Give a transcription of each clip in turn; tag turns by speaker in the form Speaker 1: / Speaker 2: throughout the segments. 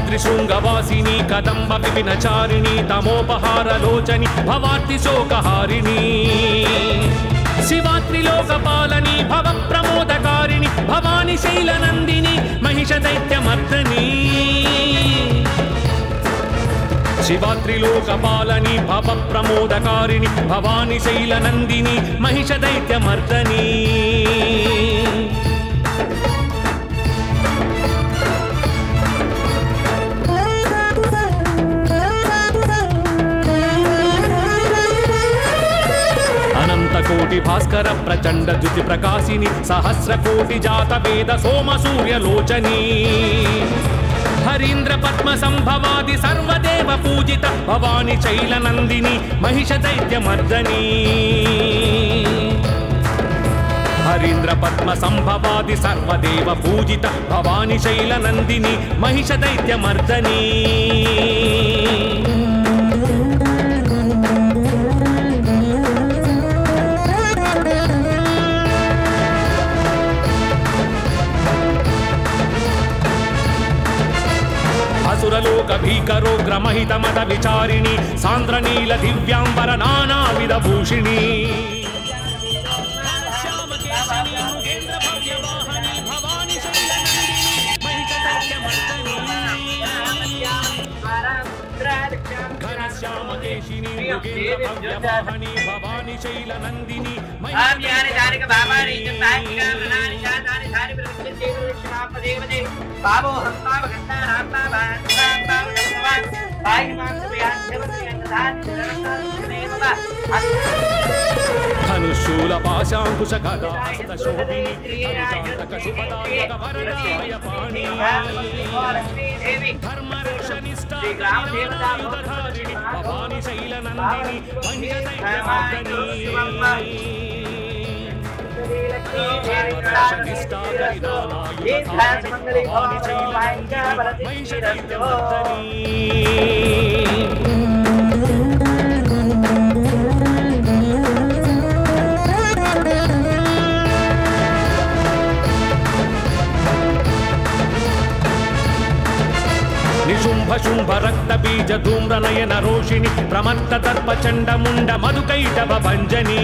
Speaker 1: త్రిశృంగవాసిని కదంబ విపినచారిణి తమోపహారలోచని భవార్తి శోకహారిణి శివాత్రిలోకపాలని భవ ప్రమోదకారిణి భవాని శైలనందిని మహిష దైత్యమర్దని శివాత్రిలోకపాలని భవ ప్రమోదకారిణి భవాని శైలనందిని మహిష దైత్యమర్దని అనంత కోటి భాస్కర ప్రచండ జ్యుతి ప్రకాశిని సహస్ర కోటి జాత వేద సోమ సూర్యలోచని హరీంద్ర పద్మ సంభవాది సర్వదేవ పూజిత భవాని శైలనందిని మహిష దైత్యమర్దని హరీంద్ర పద్మ సంభవాది సర్వదేవ పూజిత భవాని శైలనందిని మహిష దైత్యమర్దని అసురలోక భీకరోగ్ర మహిత మద విచారిణి సాంద్రనీల దివ్యాంబర నానావిధ భూషిణి ఘనశ్యామకేశిని మృగేంద్ర భవ్యవాహని భవాని శైలనందిని
Speaker 2: ఆమ్యాని దానిక బాబాని తాయికామనాని శాతాని ధాని ప్రతిష్ఠితే ప్రదక్షిణాపదేవతే బాబో హస్తావ గంధారాత్మావాన్ రాత్మావ గంధవాన్ తాయి మాంసమయాన్ దేవతే అన్నదాని జనతానేవ
Speaker 1: ధనుశూల పాశాంకుశ గదాస్త శోభిని హరితాంతక శుభదాయక వరదాయ పాణి
Speaker 2: దేవి
Speaker 1: ధర్మరక్షనిష్టాయుధారిణి భవాని శైలనందిని నిశుంభ శుంభ రక్త బీజ ధూమ్ర నయన రోషిణి ప్రమత్త దర్ప చండ ముండ మధుకైటవ భంజని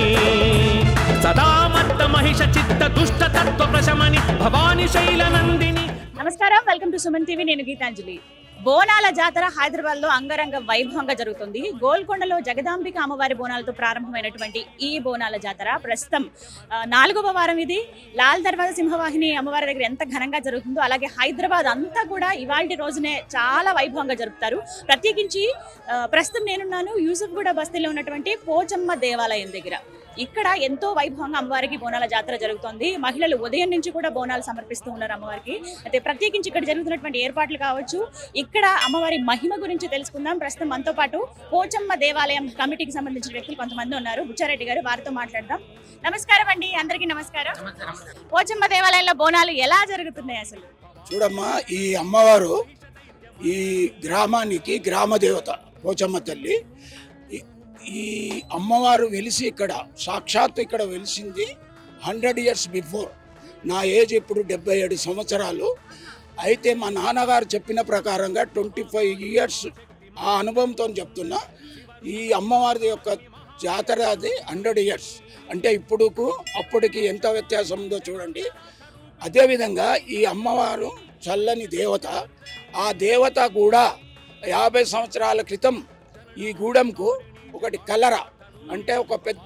Speaker 1: సదామత్త మహిష చిత్త దుష్ట తత్వ ప్రశమని భవాని శైలనందిని
Speaker 3: నమస్కారం వెల్కమ్ టు సుమన్ టీవీ నేను గీతాంజలి బోనాల జాతర హైదరాబాద్ లో అంగరంగ వైభవంగా జరుగుతుంది గోల్కొండలో జగదాంబిక అమ్మవారి బోనాలతో ప్రారంభమైనటువంటి ఈ బోనాల జాతర ప్రస్తుతం ఆ, నాలుగవ వారం ఇది లాల్ దర్వాజా సింహవాహిని అమ్మవారి దగ్గర ఎంత ఘనంగా జరుగుతుందో అలాగే హైదరాబాద్ అంతా కూడా ఇవాళ రోజునే చాలా వైభవంగా జరుపుతారు ప్రత్యేకించి ఆ, ప్రస్తుతం నేనున్నాను యూసుఫ్గూడ బస్తీలో ఉన్నటువంటి పోచమ్మ దేవాలయం దగ్గర ఇక్కడ ఎంతో వైభవంగా అమ్మవారికి బోనాల జాతర జరుగుతోంది మహిళలు ఉదయం నుంచి కూడా బోనాలు సమర్పిస్తూ ఉన్నారు అమ్మవారికి అయితే ప్రత్యేకించి ఇక్కడ జరుగుతున్నటువంటి ఏర్పాట్లు కావచ్చు ఇక్కడ అమ్మవారి మహిమ గురించి తెలుసుకుందాం ప్రస్తుతం మనతో పాటు పోచమ్మ దేవాలయం కమిటీకి సంబంధించిన వ్యక్తులు కొంతమంది ఉన్నారు బుచ్చారెడ్డి గారు వారితో మాట్లాడదాం నమస్కారం అండి అందరికీ నమస్కారం పోచమ్మ దేవాలయంలో బోనాలు ఎలా జరుగుతున్నాయి అసలు
Speaker 4: చూడమ్మా ఈ అమ్మవారు ఈ గ్రామానికి గ్రామ దేవత పోచమ్మ తల్లి ఈ- ఈ అమ్మవారు వెలిసి ఇక్కడ సాక్షాత్ ఇక్కడ వెలిసింది హండ్రెడ్ ఇయర్స్ బిఫోర్ నా ఏజ్ ఇప్పుడు డెబ్బై ఏడు సంవత్సరాలు అయితే మా నాన్నగారు చెప్పిన ప్రకారంగా ట్వంటీ ఫైవ్ ఇయర్స్ ఆ అనుభవంతో చెప్తున్నా ఈ అమ్మవారి యొక్క జాతర అది హండ్రెడ్ ఇయర్స్ అంటే ఇప్పుడుకు అప్పటికి ఎంత వ్యత్యాసం ఉందో చూడండి అదేవిధంగా ఈ అమ్మవారు చల్లని దేవత ఆ దేవత కూడా యాభై సంవత్సరాల క్రితం ఈ గూడెంకు ఒకటి కలర అంటే ఒక పెద్ద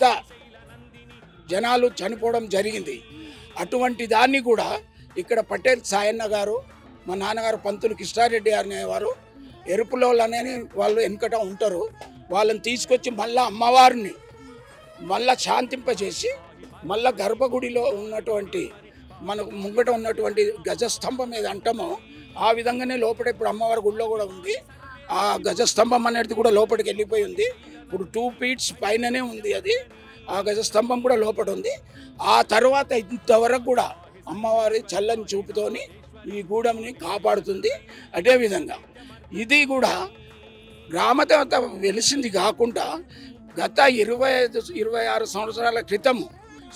Speaker 4: జనాలు చనిపోవడం జరిగింది అటువంటి దాన్ని కూడా ఇక్కడ పటేల్ సాయన్న గారు మా నాన్నగారు పంతులు కృష్ణారెడ్డి అనేవారు ఎరుపులోళ్ళనే వాళ్ళు వెనుకట ఉంటారు వాళ్ళని తీసుకొచ్చి మళ్ళా అమ్మవారిని మళ్ళా శాంతింపజేసి మళ్ళా గర్భగుడిలో ఉన్నటువంటి మనకు ముంగట ఉన్నటువంటి గజస్తంభం మీద అంటామో ఆ విధంగానే లోపల ఇప్పుడు అమ్మవారి గుడిలో కూడా ఉంది ఆ గజస్తంభం అనేది కూడా లోపలికి వెళ్ళిపోయి ఉంది ఇప్పుడు టూ ఫీట్స్ పైననే ఉంది అది ఆ గజస్తంభం కూడా లోపల ఉంది ఆ తర్వాత ఇంతవరకు కూడా అమ్మవారి చల్లని చూపుతోని ఈ గూడెంని కాపాడుతుంది అదేవిధంగా ఇది కూడా గ్రామదేవత వెలిసింది కాకుండా గత ఇరవై ఐదు ఇరవై ఆరు సంవత్సరాల క్రితం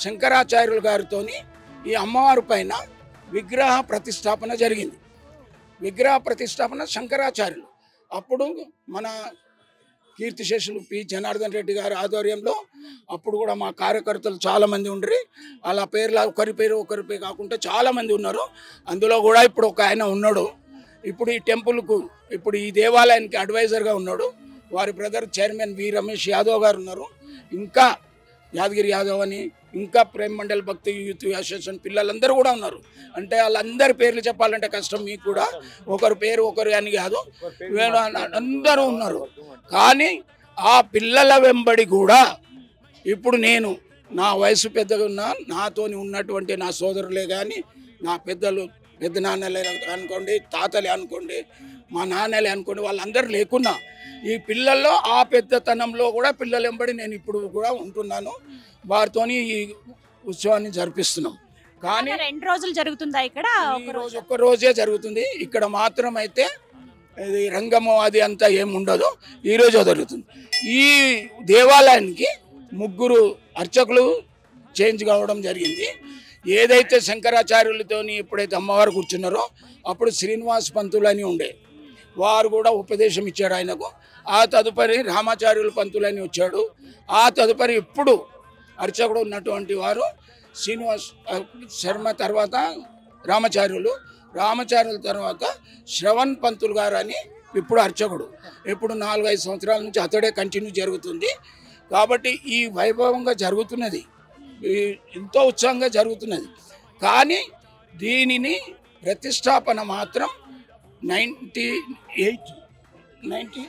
Speaker 4: శంకరాచార్యులు గారితో ఈ అమ్మవారి పైన విగ్రహ ప్రతిష్టాపన జరిగింది విగ్రహ ప్రతిష్టాపన శంకరాచార్యులు అప్పుడు మన కీర్తిశేషులు పి జనార్దన్ రెడ్డి గారి ఆధ్వర్యంలో అప్పుడు కూడా మా కార్యకర్తలు చాలా మంది ఉండరు అలా పేర్లు ఒకరి పేరు ఒకరి పేరు కాకుండా చాలా మంది ఉన్నారు అందులో కూడా ఇప్పుడు ఒక ఆయన ఉన్నాడు ఇప్పుడు ఈ టెంపుల్కు ఇప్పుడు ఈ దేవాలయానికి అడ్వైజర్గా ఉన్నాడు వారి brother chairman V Ramesh Yadav garu ఉన్నారు ఇంకా యాదగిరి యాదవ్ అని ఇంకా ప్రేమ్ మండల్ భక్తి యూత్ అసోసియేషన్ పిల్లలందరూ కూడా ఉన్నారు అంటే వాళ్ళందరి పేర్లు చెప్పాలంటే కష్టం మీకు కూడా ఒకరి పేరు ఒకరు అని కాదు వీళ్ళు అందరూ ఉన్నారు కానీ ఆ పిల్లల వెంబడి కూడా ఇప్పుడు నేను నా వయసు పెద్దగా ఉన్నా నాతోని ఉన్నటువంటి నా సోదరులే కానీ నా పెద్దలు పెద్ద నాన్నలే అనుకోండి తాతలే అనుకోండి మా నాన్నలే అనుకోండి వాళ్ళందరూ లేకున్నా ఈ పిల్లల్లో ఆ పెద్దతనంలో కూడా పిల్లల వెంబడి నేను ఇప్పుడు కూడా ఉంటున్నాను వారితోని ఈ ఉత్సవాన్ని జరిపిస్తున్నాం కానీ
Speaker 3: రెండు రోజులు జరుగుతుందా ఇక్కడ
Speaker 4: ఈ
Speaker 3: ఒక
Speaker 4: రోజు
Speaker 3: రోజు
Speaker 4: ఒక్క రోజే జరుగుతుంది ఇక్కడ మాత్రం అయితే ఇది రంగము అది అంతా ఏం ఉండదు ఈ రోజే జరుగుతుంది ఈ దేవాలయానికి ముగ్గురు అర్చకులు చేంజ్ కావడం జరిగింది ఏదైతే శంకరాచార్యులతోని ఎప్పుడైతే అమ్మవారు కూర్చున్నారో అప్పుడు శ్రీనివాస్ పంతులు అని ఉండే వారు కూడా ఉపదేశం ఇచ్చాడు ఆయనకు ఆ తదుపరి రామాచార్యుల పంతులని వచ్చాడు ఆ తదుపరి ఇప్పుడు అర్చకుడు ఉన్నటువంటి వారు శ్రీనివాస్ ఆ, శర్మ తర్వాత రామాచార్యులు రామాచార్యుల తర్వాత శ్రవణ్ పంతులు గారు అని ఇప్పుడు అర్చకుడు ఇప్పుడు నాలుగైదు సంవత్సరాల నుంచి అతడే కంటిన్యూ జరుగుతుంది కాబట్టి ఈ వైభవంగా జరుగుతున్నది ఈ ఎంతో ఉత్సాహంగా జరుగుతున్నది కానీ దీనిని ప్రతిష్టాపన మాత్రం ninety eight ninety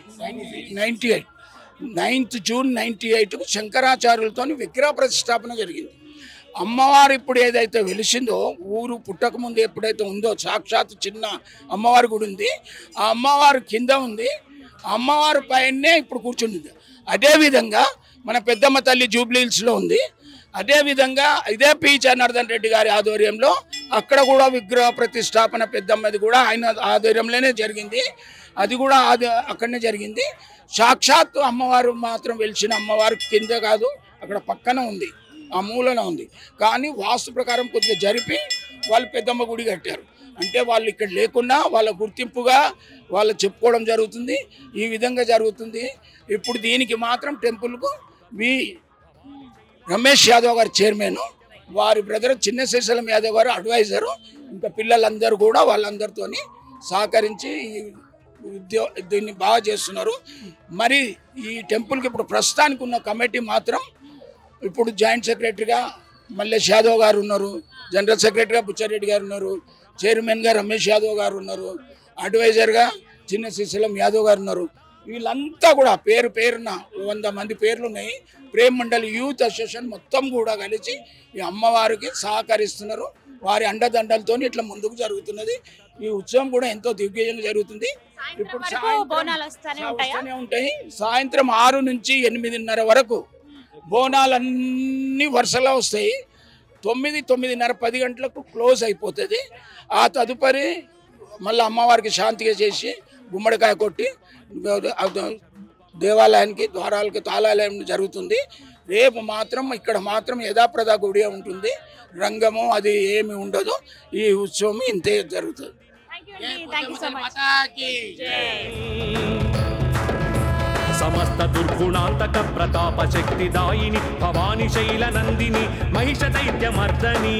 Speaker 4: ninety eight ninth June ninety ఎయిట్కు శంకరాచార్యులతో విగ్రహ ప్రతిష్టాపన జరిగింది అమ్మవారు ఇప్పుడు ఏదైతే వెలిసిందో ఊరు పుట్టక ముందు ఎప్పుడైతే ఉందో సాక్షాత్ చిన్న అమ్మవారి గుడి ఉంది ఆ అమ్మవారు కింద ఉంది ఆ అమ్మవారి పైనే ఇప్పుడు కూర్చుంది అదేవిధంగా మన పెద్దమ్మ తల్లి జూబ్లీహిల్స్లో ఉంది అదేవిధంగా ఇదే పి జనార్దన్ రెడ్డి గారి ఆధ్వర్యంలో అక్కడ కూడా విగ్రహ ప్రతిష్టాపన పెద్దమ్మది కూడా ఆయన ఆధ్వర్యంలోనే జరిగింది అది కూడా ఆది అక్కడనే జరిగింది సాక్షాత్తు అమ్మవారు మాత్రం వెలిసిన అమ్మవారు కింద కాదు అక్కడ పక్కన ఉంది ఆ మూలన ఉంది కానీ వాస్తు ప్రకారం కొద్దిగా జరిపి వాళ్ళు పెద్దమ్మ గుడి కట్టారు అంటే వాళ్ళు ఇక్కడ లేకున్నా వాళ్ళ గుర్తింపుగా వాళ్ళు చెప్పుకోవడం జరుగుతుంది ఈ విధంగా జరుగుతుంది ఇప్పుడు దీనికి మాత్రం టెంపుల్కు వి రమేష్ యాదవ్ గారు చైర్మన్ వారి బ్రదర్ చిన్న శ్రీశైలం యాదవ్ గారు అడ్వైజరు ఇంకా పిల్లలందరూ కూడా వాళ్ళందరితోని సహకరించి ఈ ఉద్యో దీన్ని బాగా చేస్తున్నారు మరి ఈ టెంపుల్కి ఇప్పుడు ప్రస్తుతానికి ఉన్న కమిటీ మాత్రం ఇప్పుడు జాయింట్ సెక్రటరీగా మల్లేష్ యాదవ్ గారు ఉన్నారు జనరల్ సెక్రటరీగా బుచ్చారెడ్డి గారు ఉన్నారు చైర్మన్గా రమేష్ యాదవ్ గారు ఉన్నారు అడ్వైజర్గా చిన్న శ్రీశైలం యాదవ్ గారు ఉన్నారు వీళ్ళంతా కూడా పేరు పేరున వంద మంది పేర్లు ఉన్నాయి ప్రేమ్ మండలి యూత్ అసోసియేషన్ మొత్తం కూడా కలిసి ఈ అమ్మవారికి సహకరిస్తున్నారు వారి అండదండలతో ఇట్లా ముందుకు జరుగుతున్నది ఈ ఉత్సవం కూడా ఎంతో దిగ్విజయంగా జరుగుతుంది ఇప్పుడు
Speaker 3: వరకు
Speaker 4: సాయంత్రం
Speaker 3: బోనాలు వస్తానే ఉంటాయా
Speaker 4: వస్తూనే ఉంటాయి సాయంత్రం ఆరు నుంచి ఎనిమిదిన్నర వరకు బోనాలన్నీ వరుసలో వస్తాయి తొమ్మిది తొమ్మిదిన్నర పది గంటలకు క్లోజ్ అయిపోతుంది ఆ తదుపరి మళ్ళీ అమ్మవారికి శాంతిగా చేసి గుమ్మడికాయ కొట్టి దేవాలయానికి ద్వారాలకి తాళాలయం జరుగుతుంది రేపు మాత్రం ఇక్కడ మాత్రం యథాప్రదా గుడి ఉంటుంది రంగము అది ఏమి ఉండదు ఈ ఉత్సవం ఇంతే జరుగుతుంది
Speaker 3: థ్యాంక్ యూ సో మచ్
Speaker 4: మాతాకి
Speaker 1: సమస్త దుర్గుణాంతక ప్రతాప శక్తిదాయిని భవాని శైల నందిని మహిష దైత్యమర్దని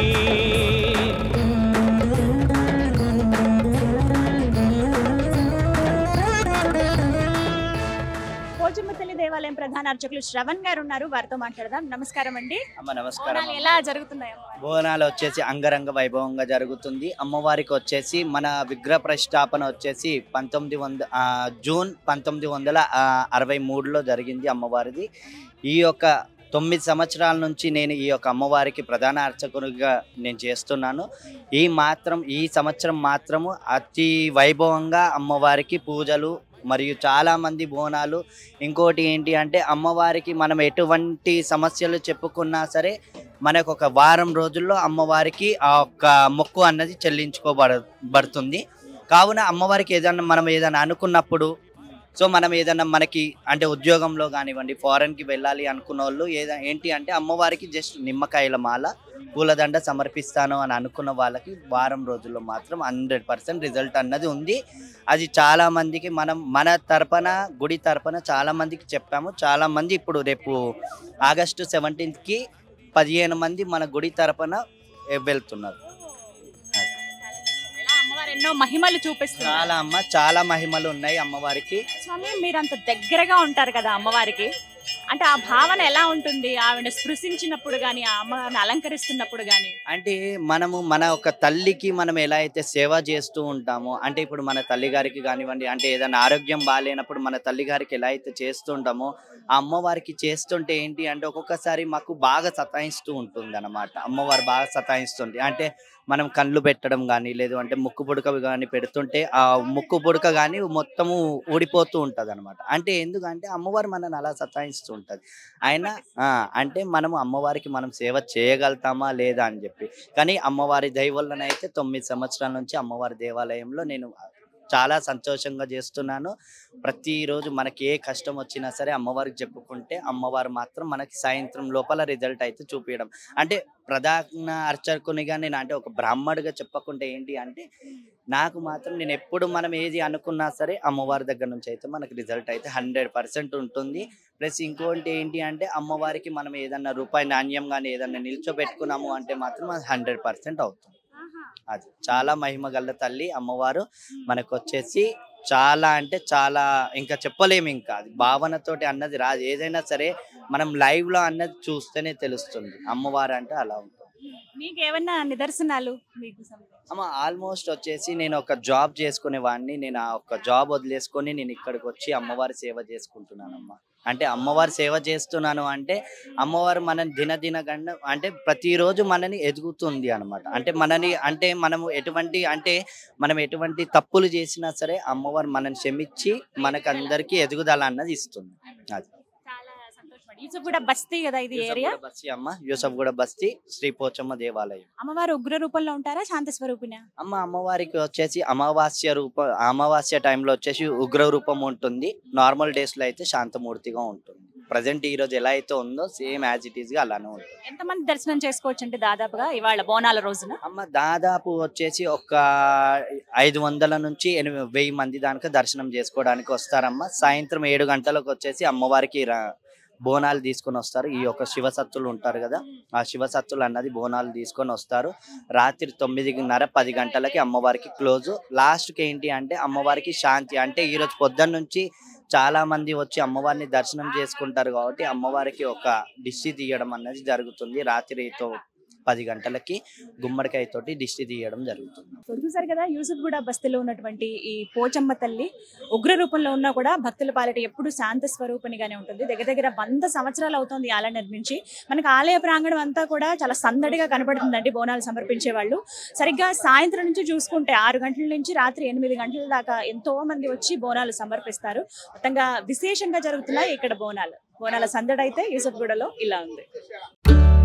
Speaker 3: పోచమ్మ తల్లి దేవాలయం ప్రధాన అర్చకులు శ్రవణ్ గారు ఉన్నారు వారితో మాట్లాడదాం నమస్కారం అండి
Speaker 5: అమ్మ నమస్కారం
Speaker 3: బోనాలు ఎలా జరుగుతున్నాయి అమ్మవారి?
Speaker 5: బోనాలు వచ్చేసి అంగరంగ వైభవంగా జరుగుతుంది అమ్మవారికి వచ్చేసి మన విగ్రహ ప్రతిష్టాపన వచ్చేసి పంతొమ్మిది వంద ఆ, జూన్ పంతొమ్మిది వందల ఆ, అరవై మూడులో జరిగింది అమ్మవారిది ఈ యొక్క తొమ్మిది సంవత్సరాల నుంచి నేను ఈ యొక్క అమ్మవారికి ప్రధాన అర్చకునిగా నేను చేస్తున్నాను ఈ మాత్రం ఈ సంవత్సరం మాత్రము అతి వైభవంగా అమ్మవారికి పూజలు మరియు చాలా మంది బోనాలు ఇంకోటి ఏంటి అంటే అమ్మవారికి మనం ఎటువంటి సమస్యలు చెప్పుకున్నా సరే మనకు ఒక వారం రోజుల్లో అమ్మవారికి ఆ ఒక్క మొక్కు అన్నది చెల్లించుకోబడ బడుతుంది కావున అమ్మవారికి ఏదైనా మనం ఏదైనా అనుకున్నప్పుడు సో మనం ఏదైనా మనకి అంటే ఉద్యోగంలో కానివ్వండి ఫారెన్కి వెళ్ళాలి అనుకున్న వాళ్ళు ఏదా ఏంటి అంటే అమ్మవారికి జస్ట్ నిమ్మకాయల మాల పూలదండ సమర్పిస్తాను అని అనుకున్న వాళ్ళకి వారం రోజుల్లో మాత్రం హండ్రెడ్ పర్సెంట్ రిజల్ట్ అన్నది ఉంది అది చాలా మందికి మనం మన తరపున గుడి తరపున చాలా మందికి చెప్పాము చాలా మంది ఇప్పుడు రేపు ఆగస్టు సెవెంటీన్త్కి పదిహేను మంది మన గుడి తరపున వెళ్తున్నారు
Speaker 3: ఎలా అమ్మవారు ఎన్నో మహిమలు చూపిస్తున్నారు
Speaker 5: చాలా అమ్మ చాలా మహిమలు ఉన్నాయి అమ్మవారికి
Speaker 3: స్వామి మీరు అంత దగ్గరగా ఉంటారు కదా అమ్మవారికి అంటే ఆ భావన ఎలా ఉంటుంది ఆవిడ స్పృశించినప్పుడు గాని ఆ అమ్మవారిని అలంకరిస్తున్నప్పుడు గాని
Speaker 5: అంటే మనము మన ఒక తల్లికి మనం ఎలా అయితే సేవ చేస్తూ ఉంటామో అంటే ఇప్పుడు మన తల్లి గారికి కానివ్వండి అంటే ఏదైనా ఆరోగ్యం బాగాలేనప్పుడు మన తల్లి గారికి ఎలా అయితే చేస్తూ ఉంటామో ఆ అమ్మవారికి చేస్తుంటే ఏంటి అంటే ఒక్కొక్కసారి మాకు బాగా సతాయిస్తూ ఉంటుంది అనమాట అమ్మవారు బాగా సతాయిస్తుంది అంటే మనం కళ్ళు పెట్టడం కానీ లేదు అంటే ముక్కు పుడక కానీ పెడుతుంటే ఆ ముక్కు పుడక కానీ మొత్తము ఊడిపోతూ ఉంటుంది అనమాట అంటే ఎందుకంటే అమ్మవారు మనల్ని అలా సతాయిస్తూ ఉంటుంది అయినా ఆ, అంటే మనము అమ్మవారికి మనం సేవ చేయగలుగుతామా లేదా అని చెప్పి కానీ అమ్మవారి దయ వల్లనైతే తొమ్మిది సంవత్సరాల నుంచి అమ్మవారి దేవాలయంలో నేను చాలా సంతోషంగా చేస్తున్నాను ప్రతిరోజు మనకి ఏ కష్టం వచ్చినా సరే అమ్మవారికి చెప్పుకుంటే అమ్మవారు మాత్రం మనకి సాయంత్రం లోపల రిజల్ట్ అయితే చూపించడం అంటే ప్రధాన అర్చకునిగా నేను అంటే ఒక బ్రాహ్మడిగా చెప్పకుంటే ఏంటి అంటే నాకు మాత్రం నేను ఎప్పుడు మనం ఏది అనుకున్నా సరే అమ్మవారి దగ్గర నుంచి అయితే మనకి రిజల్ట్ అయితే హండ్రెడ్ పర్సెంట్ ఉంటుంది ప్లస్ ఇంకోటి ఏంటి అంటే అమ్మవారికి మనం ఏదన్నా రూపాయి నాణ్యం కానీ ఏదన్నా నిల్చోబెట్టుకున్నాము అంటే మాత్రం అది హండ్రెడ్ పర్సెంట్ అవుతుంది అది చాలా మహిమ గల తల్లి అమ్మవారు మనకు వచ్చేసి చాలా అంటే చాలా ఇంకా చెప్పలేము ఇంకా అది భావనతోటి అన్నది రాదు ఏదైనా సరే మనం లైవ్ లో అన్నది చూస్తేనే తెలుస్తుంది అమ్మవారు అంటే అలా ఉంటుంది
Speaker 3: మీకు ఏమన్నా నిదర్శనాలు మీకు సంబంధించి?
Speaker 5: అమ్మ ఆల్మోస్ట్ వచ్చేసి నేను ఒక జాబ్ చేసుకునే వాడిని నేను ఆ ఒక జాబ్ వదిలేసుకొని నేను ఇక్కడికి వచ్చి అమ్మవారి సేవ చేసుకుంటున్నానమ్మా అంటే అమ్మవారి సేవ చేస్తున్నాను అంటే అమ్మవారు మనని దినదిన గండ అంటే ప్రతిరోజు మనని ఎదుగుతుంది అనమాట అంటే మనని అంటే మనము ఎటువంటి అంటే మనం ఎటువంటి తప్పులు చేసినా సరే అమ్మవారు మనని క్షమించి మనకు అందరికీ ఎదుగుదల అన్నది ఇస్తుంది అది
Speaker 3: చాలా సంతోషం యూసఫ్ కూడా బస్తీ కదా ఇది ఏరియా
Speaker 5: యూసఫ్గూడ బస్తీ అమ్మ యూసఫ్గూడ బస్తీ శ్రీ పోచమ్మ దేవాలయం
Speaker 3: అమ్మవారు ఉగ్ర రూపంలో ఉంటారా శాంత స్వరూపిణా
Speaker 5: అమ్మ అమ్మవారికి వచ్చేసి అమావాస్య రూప అమావాస్య టైంలో వచ్చేసి ఉగ్ర రూపం ఉంటుంది నార్మల్ డేస్ లో అయితే శాంతమూర్తిగా ఉంటుంది ప్రజెంట్ ఈ రోజు ఎలా అయితే ఉందో సేమ్ యాజ్ ఇట్ ఈస్ గా అలానే ఉంటుంది
Speaker 3: ఎంతమంది దర్శనం చేసుకోవచ్చు అంటే దాదాపుగా ఇవాళ బోనాల రోజున
Speaker 5: అమ్మ దాదాపు వచ్చేసి ఒక ఐదు వందల నుంచి ఎనిమిది వెయ్యి మంది దానికి దర్శనం చేసుకోవడానికి వస్తారమ్మ సాయంత్రం ఏడు గంటలకు వచ్చేసి అమ్మవారికి రా- బోనాలు తీసుకొని వస్తారు ఈ యొక్క శివసత్తులు ఉంటారు కదా ఆ శివసత్తులు అన్నది బోనాలు తీసుకొని వస్తారు రాత్రి తొమ్మిదిన్నర పది గంటలకి అమ్మవారికి క్లోజ్ లాస్ట్కి ఏంటి అంటే అమ్మవారికి శాంతి అంటే ఈరోజు పొద్దున్న నుంచి చాలా మంది వచ్చి అమ్మవారిని దర్శనం చేసుకుంటారు కాబట్టి అమ్మవారికి ఒక దిష్టి తీయడం అన్నది జరుగుతుంది రాత్రితో పది గంటలకి గుమ్మడికాయ తోటి దిష్టి తీయడం జరుగుతుంది
Speaker 3: సో చూసారు కదా యూసుఫ్ కూడా బస్తీలో ఉన్నటువంటి ఈ పోచమ్మ తల్లి ఉగ్ర రూపంలో ఉన్నా కూడా భక్తుల పాలిట ఎప్పుడు శాంత స్వరూపిణిగానే ఉంటుంది దగ్గర దగ్గర వంద సంవత్సరాలు అవుతుంది ఈ ఆలయం నిర్మించి మనకు ఆలయ ప్రాంగణం అంతా కూడా చాలా సందడిగా కనబడుతుందండి బోనాలు సమర్పించే వాళ్ళు సరిగ్గా సాయంత్రం నుంచి చూసుకుంటే ఆరు గంటల నుంచి రాత్రి ఎనిమిది గంటల దాకా ఎంతో మంది వచ్చి బోనాలు సమర్పిస్తారు మొత్తంగా విశేషంగా జరుగుతున్నాయి ఇక్కడ బోనాలు బోనాల సందడి అయితే యూసఫ్గూడలో ఇలా ఉంది